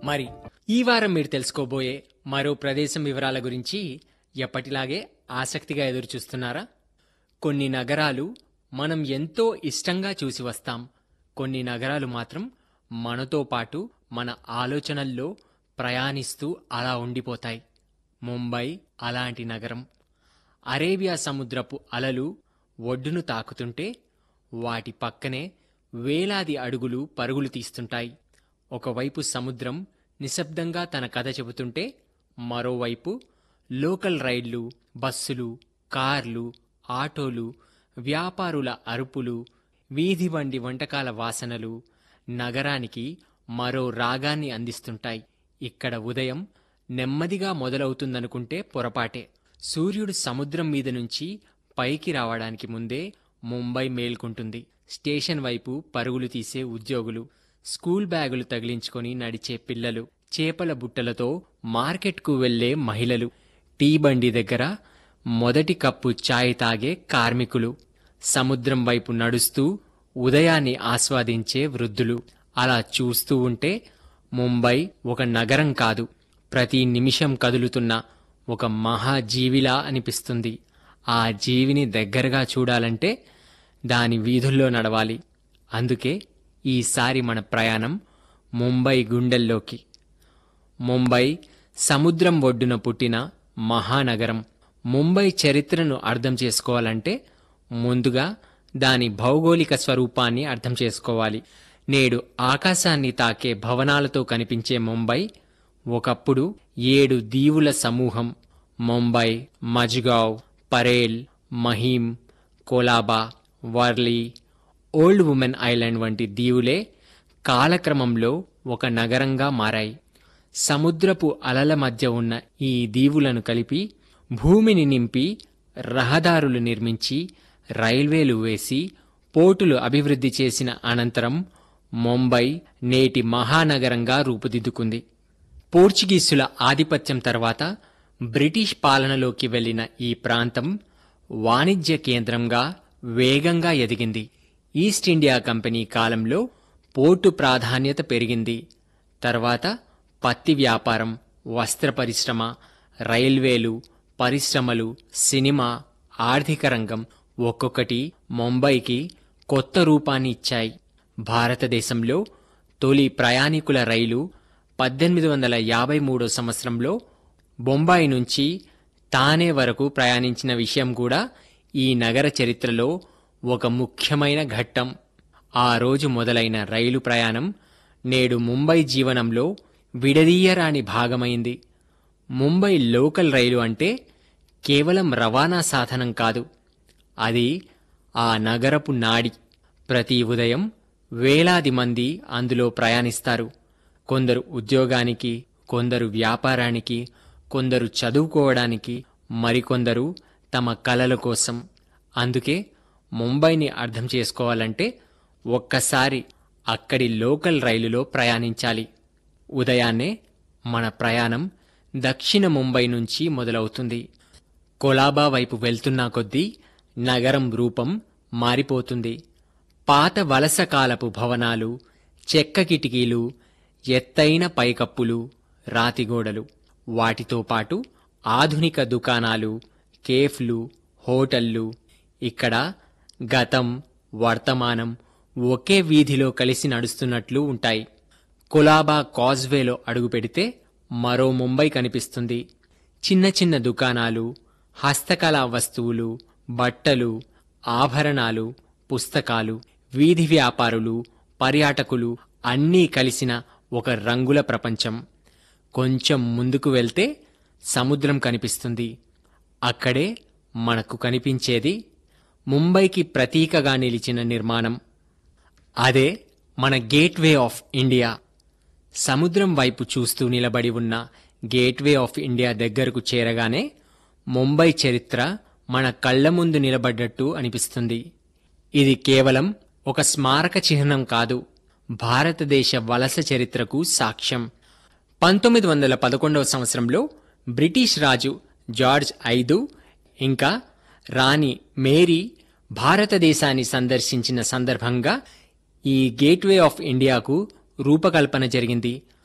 మరి ఈ వారం మీరు తెలుసుకోబోయే మరో ప్రదేశం వివరాల గురించి ఎప్పటిలాగే ఆసక్తిగా ఎదురుచూస్తున్నారా కొన్ని నగరాలు మనం ఎంతో ఇష్టంగా చూసి వస్తాం కొన్ని నగరాలు మాత్రం మనతో పాటు మన ఆలోచనల్లో ప్రయాణిస్తూ అలా ఉండిపోతాయి ముంబై అలాంటి నగరం అరేబియా సముద్రపు అలలు ఒడ్డును తాకుతుంటే వాటి పక్కనే వేలాది అడుగులు పరుగులు తీస్తుంటాయి ఒకవైపు సముద్రం నిశ్శబ్దంగా తన కథ చెబుతుంటే మరోవైపు లోకల్ రైళ్లు బస్సులు కార్లు ఆటోలు వ్యాపారుల అరుపులు వీధి బండి వంటకాల వాసనలు నగరానికి మరో రాగాన్ని అందిస్తుంటాయి ఇక్కడ ఉదయం నెమ్మదిగా మొదలవుతుందనుకుంటే పొరపాటే సూర్యుడు సముద్రం మీద నుంచి పైకి రావడానికి ముందే ముంబై మేల్కొంటుంది స్టేషన్ వైపు పరుగులు తీసే ఉద్యోగులు స్కూల్ బ్యాగులు తగిలించుకొని నడిచే పిల్లలు చేపల బుట్టలతో మార్కెట్కు వెళ్లే మహిళలు టీ బండి దగ్గర మొదటి కప్పు చాయ్ తాగే కార్మికులు సముద్రం వైపు నడుస్తూ ఉదయాన్ని ఆస్వాదించే వృద్ధులు అలా చూస్తూ ఉంటే ముంబై ఒక నగరం కాదు ప్రతి నిమిషం కదులుతున్న ఒక మహాజీవిలా అనిపిస్తుంది ఆ జీవిని దగ్గరగా చూడాలంటే దాని వీధుల్లో నడవాలి అందుకే ఈసారి మన ప్రయాణం ముంబై గుండెల్లోకి ముంబై సముద్రం ఒడ్డున పుట్టిన మహానగరం ముంబై చరిత్రను అర్థం చేసుకోవాలంటే ముందుగా దాని భౌగోళిక స్వరూపాన్ని అర్థం చేసుకోవాలి నేడు ఆకాశాన్ని తాకే భవనాలతో కనిపించే ముంబై ఒకప్పుడు ఏడు దీవుల సమూహం Mumbai Mazgaon Parel Mahim Colaba Worli old woman island వంటి దీవులే కాలక్రమంలో ఒక నగరంగా మారాయి సముద్రపు అలల మధ్య ఉన్న ఈ దీవులను కలిపి భూమిని నింపి రహదారులు నిర్మించి రైల్వేలు వేసి పోర్టులు అభివృద్ధి చేసిన అనంతరం ముంబై నేటి మహానగరంగా రూపుదిద్దుకుంది పోర్చుగీసుల ఆధిపత్యం తర్వాత బ్రిటిష్ పాలనలోకి వెళ్లిన ఈ ప్రాంతం వాణిజ్య కేంద్రంగా వేగంగా ఎదిగింది ఈస్ట్ ఇండియా కంపెనీ కాలంలో పోర్టు ప్రాధాన్యత పెరిగింది తర్వాత పత్తి వ్యాపారం వస్త్ర పరిశ్రమ రైల్వేలు పరిశ్రమలు సినిమా ఆర్థిక రంగం ఒక్కొక్కటి ముంబైకి కొత్త రూపాన్ని ఇచ్చాయి భారతదేశంలో తొలి ప్రయాణికుల రైలు పద్దెనిమిది వందల యాభై మూడో సంవత్సరంలో బొంబాయి నుంచి తానే వరకు ప్రయాణించిన విషయం కూడా ఈ నగర చరిత్రలో ఒక ముఖ్యమైన ఘట్టం ఆ రోజు మొదలైన రైలు ప్రయాణం నేడు ముంబై జీవనంలో విడదీయరాని భాగమైంది ముంబై లోకల్ రైలు అంటే కేవలం రవాణా సాధనం కాదు అది ఆ నగరపు నాడి ప్రతి ఉదయం వేలాది మంది అందులో ప్రయాణిస్తారు కొందరు ఉద్యోగానికి కొందరు వ్యాపారానికి కొందరు చదువుకోవడానికి మరికొందరు తమ కలల కోసం అందుకే ముంబైని అర్థం చేసుకోవాలంటే ఒక్కసారి అక్కడి లోకల్ రైలులో ప్రయాణించాలి ఉదయాన్నే మన ప్రయాణం దక్షిణ ముంబై నుంచి మొదలవుతుంది కొలాబా వైపు వెళ్తున్నా కొద్దీ నగరం రూపం మారిపోతుంది పాత వలస కాలపు భవనాలు చెక్క కిటికీలు ఎత్తైన పైకప్పులు రాతిగోడలు వాటితో పాటు ఆధునిక దుకాణాలు కేఫ్లు హోటళ్ళు ఇక్కడ గతం వర్తమానం ఒకే వీధిలో కలిసి నడుస్తున్నట్లు ఉంటాయి కొలాబా కాజ్వేలో అడుగుపెడితే మరో ముంబై కనిపిస్తుంది చిన్న చిన్న దుకాణాలు హస్తకళా వస్తువులు బట్టలు ఆభరణాలు పుస్తకాలు వీధి వ్యాపారులు పర్యాటకులు అన్నీ కలిసిన ఒక రంగుల ప్రపంచం కొంచెం ముందుకు వెళ్తే సముద్రం కనిపిస్తుంది అక్కడే మనకు కనిపించేది ముంబైకి ప్రతీకగా నిలిచిన నిర్మాణం అదే మన గేట్వే ఆఫ్ ఇండియా సముద్రం వైపు చూస్తూ నిలబడి ఉన్న గేట్వే ఆఫ్ ఇండియా దగ్గరకు చేరగానే ముంబై చరిత్ర మన కళ్ల ముందు నిలబడ్డట్టు అనిపిస్తుంది ఇది కేవలం ఒక స్మారక చిహ్నం కాదు భారతదేశ వలస చరిత్రకు సాక్ష్యం పంతొమ్మిది వందల పదకొండవ సంవత్సరంలో బ్రిటిష్ రాజు జార్జ్ ఐదు ఇంకా రాణి మేరీ భారతదేశాన్ని సందర్శించిన సందర్భంగా ఈ గేట్వే ఆఫ్ ఇండియాకు రూపకల్పన జరిగింది